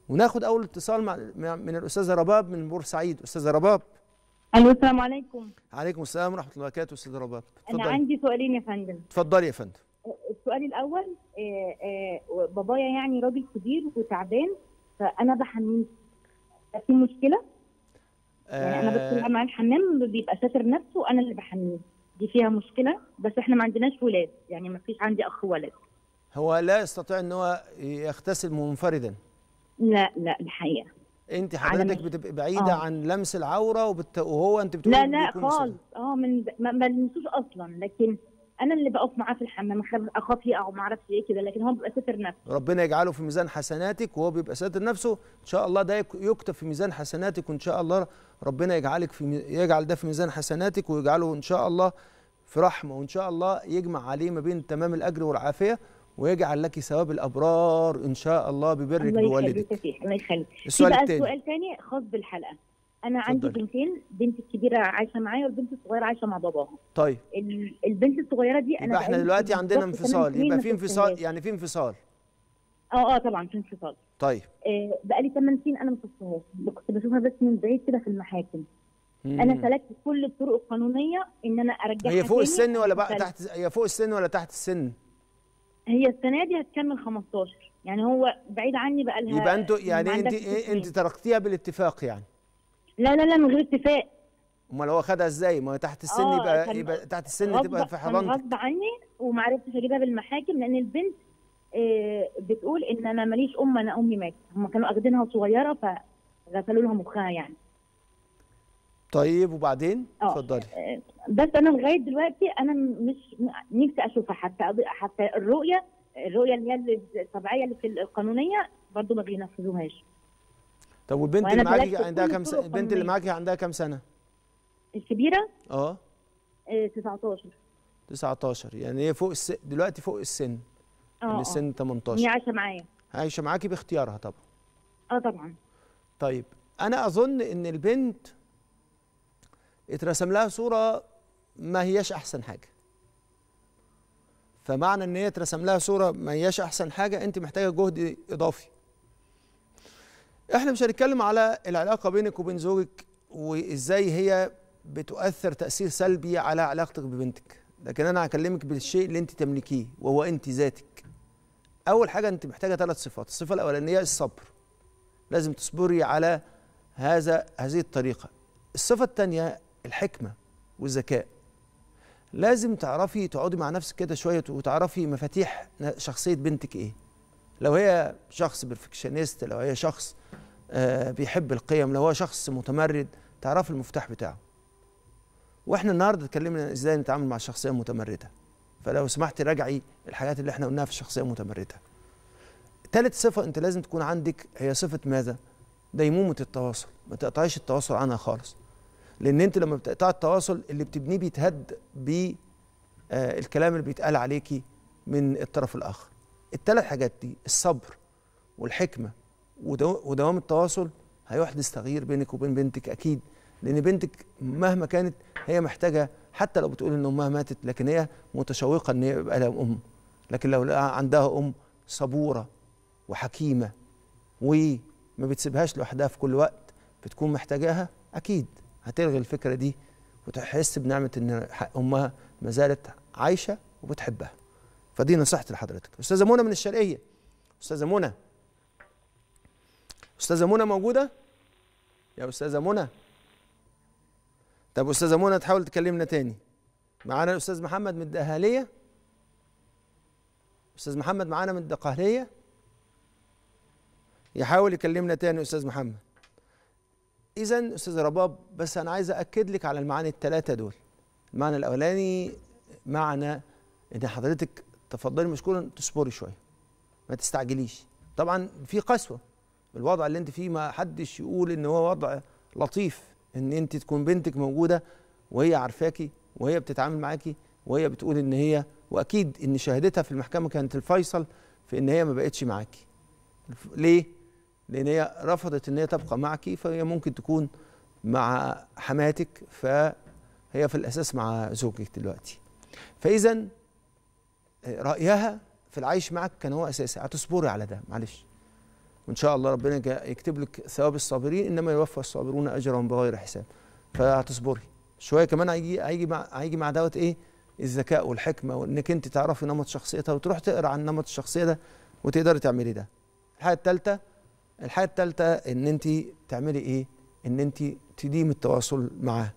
وناخد اول اتصال مع مع- من الاستاذه رباب من بورسعيد استاذه رباب الو السلام عليكم عليكم السلام ورحمه الله وبركاته استاذه رباب انا اتفضلي عندي سؤالين يا فندم اتفضلي يا فندم السؤال الاول آه، آه، بابايا يعني راجل كبير وتعبان فانا بحميه في مشكله يعني انا آه، بدخل معاه الحمام بيبقى ساتر نفسه وانا اللي بحميه دي فيها مشكله بس احنا ما عندناش ولاد يعني ما فيش عندي اخ ولد هو لا يستطيع ان هو يغتسل منفردا لا لا الحقيقه انت على حضرتك مهل. بتبقى بعيده آه. عن لمس العوره وبت... وهو انت بتقولي لا لا بيكون مصاب. خالص اه من ما ما بلمسوش اصلا لكن انا اللي بقف معاه في الحمام أخاف- اخاف يقع وما اعرفش ايه كده لكن هو بيبقى ساتر نفسه ربنا يجعله في ميزان حسناتك وهو بيبقى ساتر نفسه ان شاء الله ده يك- يكتب في ميزان حسناتك وان شاء الله ربنا يجعلك في مي- يجعل ده في ميزان حسناتك ويجعله ان شاء الله في رحمه وان شاء الله يجمع عليه ما بين تمام الاجر والعافيه ويجعل لك ثواب الابرار ان شاء الله ببرك الله يخليك بوالدك يا سيدي الله يخليك السؤال في بقى التاني. سؤال تاني خاص بالحلقه انا عندي اتفضلي. بنتين بنت الكبيره عايشه معايا والبنت الصغيره عايشه مع باباها طيب ال- البنت الصغيره دي انا يبقى احنا بقالي دلوقتي عندنا بالظبط انفصال ثمان سنين يبقى ما في انفصال شفتهاش. يعني في انفصال اه اه طبعا في انفصال طيب آه بقالي 8 سنين انا ما شفتهاش كنت بشوفها بس من بعيد كده في المحاكم انا مم. سلكت كل الطرق القانونيه ان انا ارجعها هي فوق تاني السن ولا بقى سلكت. تحت هي فوق السن ولا تحت السن هي السنه دي هتكمل 15 يعني هو بعيد عني بقى لها يبقى انتوا ما يعني انت عندها ست إيه انت سنين. تركتيها بالاتفاق يعني لا لا لا من غير اتفاق امال هو خدها ازاي ما هو تحت السن آه، يبقى كان يبقى تحت السن غصب- تبقى في كان حضانتك غصب عني وما عرفتش اجيبها بالمحاكم لان البنت آه، بتقول ان انا ماليش ام انا امي ماتت هم كانوا اخدينها صغيره فغسلوا لها مخها يعني طيب وبعدين آه. اتفضلي آه، بس انا لغايه دلوقتي انا مش نفسي اشوفها حتى حتى الرؤيه الرؤيه اللي هي الطبيعيه اللي في القانونيه برضو ما بينفذوهاش طب والبنت وأنا اللي معاكي بلغت عندها كل كام الطرق سنه البنت اللي القانونية. معاكي عندها كام سنه الكبيره اه آه، 19 19 يعني هي فوق السن دلوقتي فوق السن اه يعني آه. السن هي 18 عايشه معايا عايشه معاكي باختيارها طبعا اه طبعا طيب انا اظن ان البنت اترسم لها صوره ما هياش احسن حاجه فمعنى ان هي اترسم لها صوره ما هياش احسن حاجه انت محتاجه جهد اضافي احنا مش هنتكلم على العلاقه بينك وبين زوجك وازاي هي بتؤثر تاثير سلبي على علاقتك ببنتك لكن انا هكلمك بالشيء اللي انت تملكيه وهو انت ذاتك اول حاجه انت محتاجه ثلاث صفات الصفه الاولانيه الصبر لازم تصبري على هذا هذه الطريقة الصفة الثانية الحكمة والذكاء لازم تعرفي تقعدي مع نفسك كده شوية وتعرفي مفاتيح شخصية بنتك ايه لو هي شخص بيرفكشنست لو هي شخص آه بيحب القيم لو هو شخص متمرد تعرفي المفتاح بتاعه واحنا النهارده اتكلمنا ازاي نتعامل مع الشخصيه المتمرده فلو سمحتي راجعي الحاجات اللي احنا قلناها في الشخصيه المتمرده ثالث صفة أنت لازم تكون عندك هي صفة ماذا؟ ديمومة التواصل، ما تقطعيش التواصل عنها خالص. لأن أنت لما بتقطع التواصل اللي بتبنيه بيتهد بالكلام اللي بيتقال عليكي من الطرف الآخر. الثلاث حاجات دي الصبر والحكمة ودو- ودوام التواصل هيحدث تغيير بينك وبين بنتك أكيد لأن بنتك مهما كانت هي محتاجة حتى لو بتقول إن أمها ماتت لكن هي متشوقة إن هي يبقى لها أم. لكن لو لقى عندها أم صبورة وحكيمه وما بتسيبهاش لوحدها في كل وقت بتكون محتاجاها اكيد هتلغي الفكره دي وتحس بنعمه ان ح- امها ما زالت عايشه وبتحبها فدي نصيحتي لحضرتك استاذه منى من الشرقيه استاذه منى استاذه منى موجوده يا استاذه منى طب استاذه منى تحاول تكلمنا تاني معانا الاستاذ محمد من الدهاليه استاذ محمد معانا من الدقهليه يحاول يكلمنا تاني استاذ محمد اذا استاذ رباب بس انا عايز اكد لك على المعاني الثلاثه دول المعنى الاولاني معنى ان حضرتك تفضلي مشكورا تصبري شويه ما تستعجليش طبعا في قسوه الوضع اللي انت فيه ما حدش يقول ان هو وضع لطيف ان انت تكون بنتك موجوده وهي عارفاكي وهي بتتعامل معاكي وهي بتقول ان هي واكيد ان شهادتها في المحكمه كانت الفيصل في ان هي ما بقتش معاكي ليه؟ لأن هي رفضت إن هي تبقى معك فهي ممكن تكون مع حماتك فهي في الأساس مع زوجك دلوقتي. فإذا رأيها في العيش معك كان هو أساسي هتصبري على ده معلش. وان شاء الله ربنا يجا- يكتب لك ثواب الصابرين انما يوفى الصابرون اجرهم بغير حساب فهتصبري شويه كمان هيجي هيجي مع هيجي مع دوت ايه الذكاء والحكمه وانك انت تعرفي نمط شخصيتها وتروح تقرا عن نمط الشخصيه ده وتقدري تعملي ده الحاجه الثالثه الحاجه الثالثه ان انت تعملي ايه ان انت تديم التواصل معاه